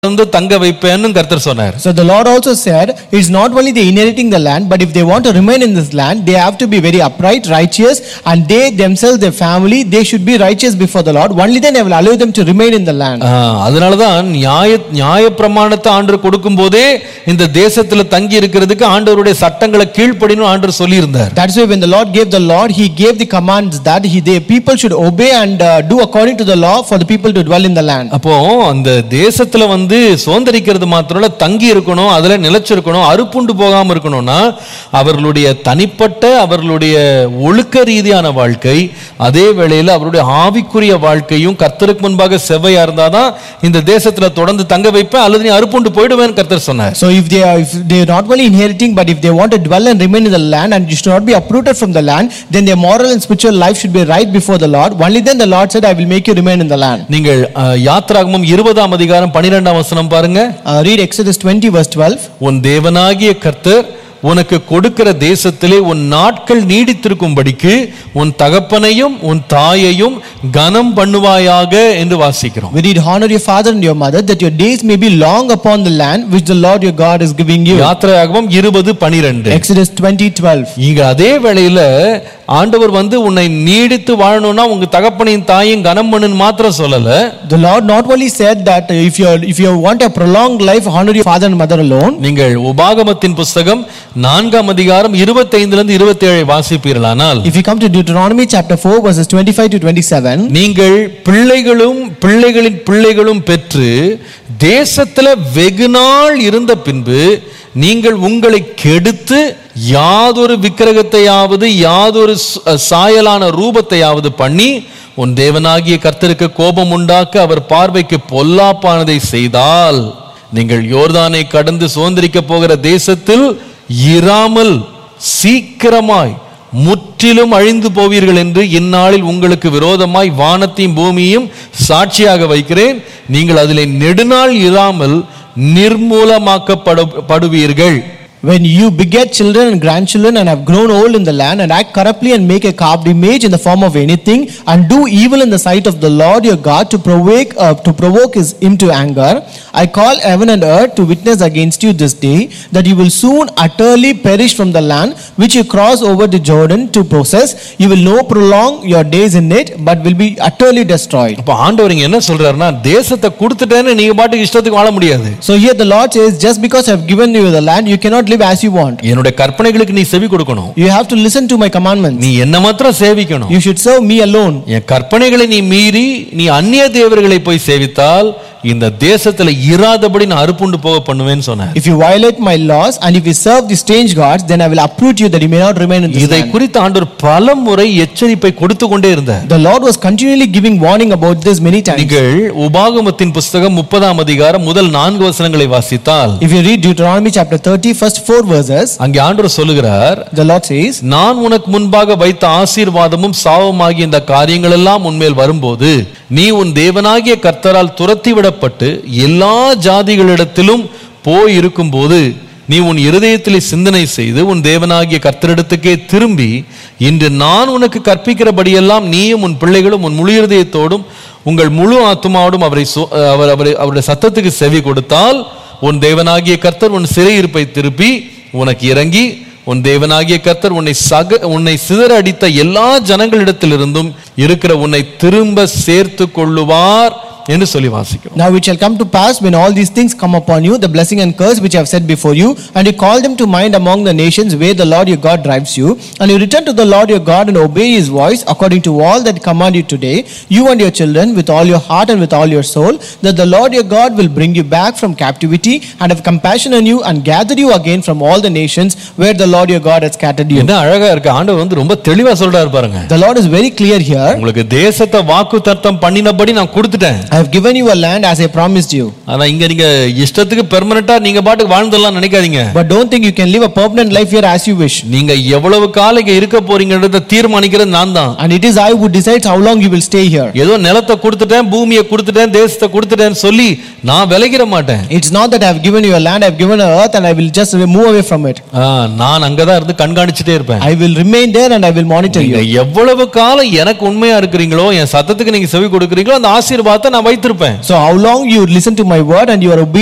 வந்து தங்க வைப்பேன்னு கர்த்தர் சொன்னார் So the Lord also said, it's not only they inheriting the land, but if they want to remain in this land, they have to be very upright, righteous, and they themselves, their family, they should be righteous before the Lord. Only then I will allow them to remain in the land. ஆ, அதனாலதான் நியாய நியாய பிரமாணத்தை ஆண்டவர் கொடுக்கும் போதே இந்த தேசத்துல தங்கி இருக்கிறதுக்கு ஆண்டவருடைய சட்டங்களை கீழ்ப்படினும் ஆண்டவர் சொல்லியிருந்தார் That's why when the Lord gave the Lord, He gave the commands that he, the people should obey and uh, do according to the law for the people to dwell in the land. அப்போ அந்த தேசத்துல வந்து சுதந்திரிக்கிறது மாத்திரம் இல்ல தங்கி இருக்கணும் அதுல நிலைச்சிருக்கணும் அறுப்புண்டு போகாம இருக்கணும்னா அவர்களுடைய தனிப்பட்ட அவர்களுடைய ஒழுக்க ரீதியான வாழ்க்கை அதே வேளையில அவருடைய ஆவிக்குரிய வாழ்க்கையும் கர்த்தருக்கு முன்பாக செவ்வையா இருந்தாதான் இந்த தேசத்துல தொடர்ந்து தங்க வைப்பேன் அல்லது நீ அறுப்புண்டு போயிடுவேன்னு கர்த்தர் சொன்னார் So if they are, if they are not only inheriting, but if they want to dwell and remain in the land and you should not be uprooted from the land, then their moral and spiritual life should be right before the Lord. Only then the Lord said, I will make you remain in the land. நீங்கள் அஹ், யாத்ராகமம் இருபதாம் அதிகாரம் பனிரெண்டாம் வசனம் பாருங்க Uh, read Exodus 20 verse 12. உன் தேவனாகிய கர்த்தர் உனக்கு கொடுக்கிற தேசத்திலே உன் நாட்கள் நீடித்திருக்கும்படிக்கு உன் தகப்பனையும் உன் தாயையும் கனம் பண்ணுவாயாக என்று வாசிக்கிறோம் We read, honor your father and your mother, that your days may be long upon the land which the Lord your God is giving you. யாத்திராகமம் இருபது பனிரெண்டு Exodus 20 12. இங்க அதே வேளையில ஆண்டவர் வந்து உன்னை நீடித்து வாழணும்னா உங்க தகப்பனையும் தாயும் கனம் பண்ணுன்னு மாத்திரம் சொல்லல The Lord not only said that if you if you want a prolonged life, honor your father and mother alone. நீங்கள் உபாகமத்தின் புஸ்தகம் நான்காம் அதிகாரம் இருபத்தைந்துல இருந்து இருபத்தி ஏழை வாசிப்பீர்களானால் If you come to Deuteronomy chapter 4 verses 25 to 27, நீங்கள் பிள்ளைகளும் பிள்ளைகளின் பிள்ளைகளும் பெற்று தேசத்துல வெகு நாள் இருந்த பின்பு நீங்கள் உங்களை கெடுத்து யாதொரு விக்கிரகத்தையாவது யாதொரு ச- சாயலான ரூபத்தையாவது பண்ணி உன் தேவனாகிய கர்த்தருக்கு கோபம் உண்டாக்க அவர் பார்வைக்கு பொல்லாப்பானதை செய்தால் நீங்கள் யோர்தானை கடந்து சுதந்திரிக்க போகிற தேசத்தில் இராமல் சீக்கிரமாய் முற்றிலும் அழிந்து போவீர்கள் என்று இந்நாளில் உங்களுக்கு விரோதமாய் வானத்தையும் பூமியையும் சாட்சியாக வைக்கிறேன் நீங்கள் அதிலே நெடுநாள் இராமல் நிர்மூலமாக்கப்படுவீர்கள் When you beget children and grandchildren and have grown old in the land and act corruptly and make a carved image in the form of anything and do evil in the sight of the Lord your God to provoke uh, to provoke his, him to anger, I call heaven and earth to witness against you this day that you will soon utterly perish from the land which you cross over the Jordan to possess. You will no prolong your days in it, but will be utterly destroyed. அப்ப ஆண்டவர் இங்க என்ன சொல்றாருன்னா தேசத்தை கொடுத்துட்டேன்னு நீங்க பாட்டுக்கு இஷ்டத்துக்கு வாழ முடியாது So here the Lord says, just because I have given you the land, you cannot live as you want. என்னுடைய கற்பனைகளுக்கு நீ செவி கொடுக்கணும் You have to listen to my commandments. நீ என்ன மாத்திரம் சேவிக்கணும் You should serve me alone. என் கற்பனைகளை நீ மீறி நீ அந்நிய தேவர்களை போய் சேவித்தால் இந்த தேசத்துல இராதபடி நான் அறுப்புண்டு போக பண்ணுவேன்னு சொன்னேன் If you violate my laws and if you serve the strange gods, then I will uproot you that you may not remain in this இதை land. குறித்து ஆண்டவர் பல முறை எச்சரிப்பை கொடுத்து கொண்டே இருந்தார் The Lord was continually giving warning about this many times. நீங்கள் உபாகமத்தின் புஸ்தகம் முப்பதாம் அதிகாரம் முதல் நான்கு வசனங்களை வாசித்தால் If you read Deuteronomy chapter 30, first four verses, அங்கே ஆண்டவர் சொல்லுகிறார் the Lord says, நான் உனக்கு முன்பாக வைத்த ஆசீர்வாதமும் சாபமாகிய இந்த காரியங்கள் எல்லாம் உன்மேல் வரும்போது நீ உன் தேவனாகிய கர்த்தரால் துரத்தி விடப்பட்டு எல்லா ஜாதிகளிடத்திலும் போய் இருக்கும்போது நீ உன் இருதயத்திலே சிந்தனை செய்து உன் தேவனாகிய கர்த்தரிடத்துக்கே திரும்பி இன்று நான் உனக்கு கற்பிக்கிறபடியெல்லாம் நீயும் உன் பிள்ளைகளும் உன் முழு இருதயத்தோடும் உங்கள் முழு ஆத்துமாவோடும் அவரை சோ- அவர் அவரை அவருடைய சத்தத்துக்கு செவி கொடுத்தால் உன் தேவனாகிய கர்த்தர் உன் சிறையிருப்பை திருப்பி உனக்கு இறங்கி உன் தேவனாகிய கர்த்தர் உன்னை சக உன்னை சிதற அடித்த எல்லா ஜனங்களிடத்திலிருந்தும் இருக்கிற உன்னை திரும்ப சேர்த்து கொள்ளுவார் என்று சொல்லி வாசிக்கிறோம் Now it shall come to pass when all these things come upon you, the blessing and curse which I have said before you, and you call them to mind among the nations where the Lord your God drives you, and you return to the Lord your God and obey his voice according to all that command you today, you and your children with all your heart and with all your soul, that the Lord your God will bring you back from captivity and have compassion on you and gather you again from all the nations where the Lord your God has scattered you. என்ன அழகா இருக்கு ஆண்டவர் வந்து ரொம்ப தெளிவா சொல்றாரு பாருங்க The Lord is very clear here. உங்களுக்கு தேசத்தை வாக்கு தர்த்தம் பண்ணினபடி நான் கொடுத்துட்டேன் I have given you a land as I promised you. ஆனா இங்க நீங்க இஷ்டத்துக்கு பெர்மனண்டா நீங்க பாட்டுக்கு வாழ்ந்துடலாம் நினைக்காதீங்க But don't think you can live a permanent life here as you wish. நீங்க எவ்வளவு காலம் இங்க இருக்க போறீங்கன்றத தீர்மானிக்கிறது நான் தான் And it is I who decides how long you will stay here. ஏதோ நிலத்தை கொடுத்துட்டேன் பூமியை கொடுத்துட்டேன் தேசத்தை கொடுத்துட்டேன்னு சொல்லி நான் விலகிட மாட்டேன் It's not that I have given you a land, I have given a earth, and I will just move away from it. ஆ, நான் அங்கதான் இருந்து கண்காணிச்சுட்டே இருப்பேன் I will remain there and I will monitor நீங்க you. எவ்வளவு காலம் எனக்கு உண்மையா இருக்கிறீங்களோ என் சத்தத்துக்கு நீங்க செவி கொடுக்குறீங்களோ அந்த ஆசீர்வாதத்தை நான் நான் வைத்திருப்பேன் So how long you listen to my word and you are obedient